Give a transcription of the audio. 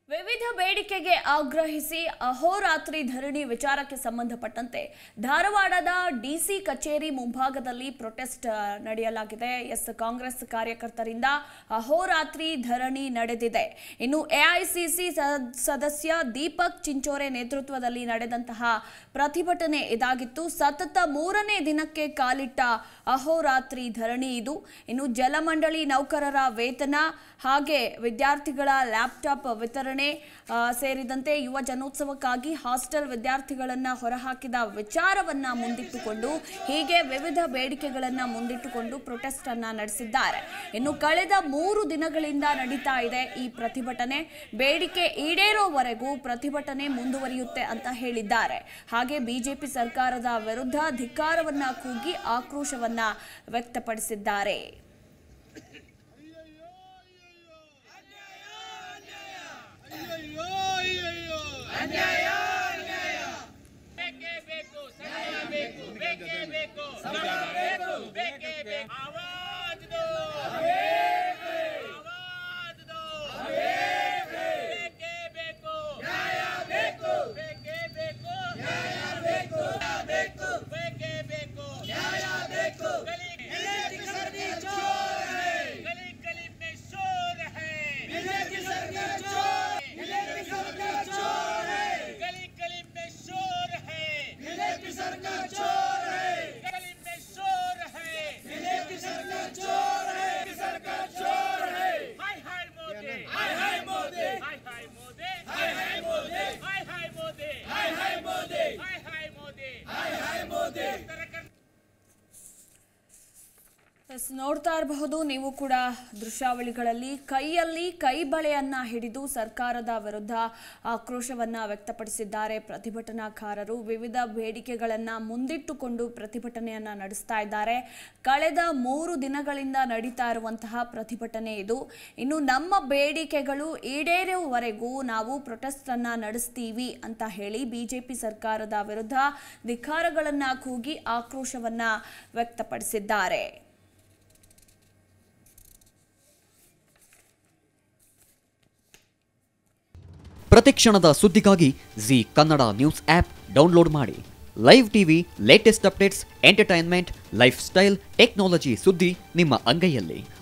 ವಿವಿಧ ಬೇಡಿಕೆಗೆ ಆಗ್ರಹಿಸಿ ಅಹೋರಾತ್ರಿ ಧರಣಿ ವಿಚಾರಕ್ಕೆ ಸಂಬಂಧಪಟ್ಟಂತೆ ಧಾರವಾಡದ ಡಿಸಿ ಕಚೇರಿ ಮುಂಭಾಗದಲ್ಲಿ ಪ್ರೊಟೆಸ್ಟ್ ಆ, ನಡೆಯಲಾಗಿದೆ ಎಸ್ ಕಾಂಗ್ರೆಸ್ ಕಾರ್ಯಕರ್ತರಿಂದ ಅಹೋರಾತ್ರಿ ಧರಣಿ ನಡೆದಿದೆ ಇನ್ನು ಎಐಸಿಸಿ ಸದಸ್ಯ ದೀಪಕ್ ಚಿಂಚೋರೆ ನೇತೃತ್ವದಲ್ಲಿ ನಡೆದಂತಹ ಪ್ರತಿಭಟನೆ ಇದಾಗಿತ್ತು ಸತತ ಮೂರನೇ ದಿನಕ್ಕೆ ಕಾಲಿಟ್ಟ ಅಹೋರಾತ್ರಿ ಧರಣಿ ಇದು ಇನ್ನು ಜಲಮಂಡಳಿ ನೌಕರರ ವೇತನ ಹಾಗೆ ವಿದ್ಯಾರ್ಥಿಗಳ ಲ್ಯಾಪ್ಟಾಪ್ ವಿತರಣೆ ಆ, ಸೇರಿದಂತೆ ಯುವ ಜನೋತ್ಸವಕ್ಕಾಗಿ ಹಾಸ್ಟೆಲ್ ವಿದ್ಯಾರ್ಥಿಗಳನ್ನ ಹೊರಹಾಕಿದ ವಿಚಾರವನ್ನ ಮುಂದಿಟ್ಟುಕೊಂಡು ಹೀಗೆ ವಿವಿಧ ಬೇಡಿಕೆಗಳನ್ನ ಮುಂದಿಟ್ಟುಕೊಂಡು ಪ್ರೊಟೆಸ್ಟ್ ಅನ್ನ ನಡೆಸಿದ್ದಾರೆ ಇನ್ನು ಕಳೆದ ಮೂರು ದಿನಗಳಿಂದ ನಡೀತಾ ಇದೆ ಈ ಪ್ರತಿಭಟನೆ ಬೇಡಿಕೆ ಈಡೇರೋವರೆಗೂ ಪ್ರತಿಭಟನೆ ಮುಂದುವರಿಯುತ್ತೆ ಅಂತ ಹೇಳಿದ್ದಾರೆ ಹಾಗೆ ಬಿಜೆಪಿ ಸರ್ಕಾರದ ವಿರುದ್ಧ ಧಿಕ್ಕಾರವನ್ನ ಕೂಗಿ ಆಕ್ರೋಶವನ್ನ ವ್ಯಕ್ತಪಡಿಸಿದ್ದಾರೆ ಅಯ್ಯಯ್ಯೋ ಅಯ್ಯಯ್ಯೋ ಬೇಕೇ ಬೇಕು ಸಮಯ ಬೇಕು ಬೇಕೇ ಬೇಕು ಸಮಯ ಬೇಕು ಬೇಕೇ ಬೇಕು ಆವಾಜ್ ದೋ ಆವಾಜ್ ದೋ ಬೇಕೇ ಬೇಕು ನ್ಯಾಯ ಬೇಕು ಬೇಕೇ ಬೇಕು ನ್ಯಾಯ ಬೇಕು ಬೇಕು ಬೇಕೇ ಬೇಕು ನ್ಯಾಯ ಬೇಕು ಗಲಿ बीजेपी सरकार चोर है गली गली में शोर है बीजेपी सरकार चोर बीजेपी सरकार चोर है गली गली में शोर है बीजेपी सरकार चोर है गली में शोर है बीजेपी सरकार चोर है सरकार चोर है हाय हाय मोदी हाय हाय मोदी हाय हाय मोदी हाय हाय मोदी हाय हाय मोदी हाय हाय मोदी हाय हाय मोदी हाय हाय मोदी ಎಸ್ ನೋಡ್ತಾ ಇರಬಹುದು ನೀವು ಕೂಡ ದೃಶ್ಯಾವಳಿಗಳಲ್ಲಿ ಕೈಯಲ್ಲಿ ಕೈ ಬಳೆಯನ್ನ ಹಿಡಿದು ಸರ್ಕಾರದ ವಿರುದ್ಧ ಆಕ್ರೋಶವನ್ನ ವ್ಯಕ್ತಪಡಿಸಿದ್ದಾರೆ ಪ್ರತಿಭಟನಾಕಾರರು ವಿವಿಧ ಬೇಡಿಕೆಗಳನ್ನ ಮುಂದಿಟ್ಟುಕೊಂಡು ಪ್ರತಿಭಟನೆಯನ್ನ ನಡೆಸ್ತಾ ಇದ್ದಾರೆ ಕಳೆದ ಮೂರು ದಿನಗಳಿಂದ ನಡೀತಾ ಇರುವಂತಹ ಪ್ರತಿಭಟನೆ ಇದು ಇನ್ನು ನಮ್ಮ ಬೇಡಿಕೆಗಳು ಈಡೇರುವವರೆಗೂ ನಾವು ಪ್ರೊಟೆಸ್ಟ್ ಅನ್ನ ನಡೆಸ್ತೀವಿ ಅಂತ ಹೇಳಿ ಬಿಜೆಪಿ ಸರ್ಕಾರದ ವಿರುದ್ಧ ಧಿಕ್ಕಾರಗಳನ್ನ ಕೂಗಿ ಆಕ್ರೋಶವನ್ನ ವ್ಯಕ್ತಪಡಿಸಿದ್ದಾರೆ ಪ್ರತಿಕ್ಷಣದ ಸುದ್ದಿಗಾಗಿ Zee Kannada news app download ಮಾಡಿ live TV latest updates entertainment lifestyle technology ಸುದ್ದಿ ನಿಮ್ಮ ಅಂಗೈಯಲ್ಲಿ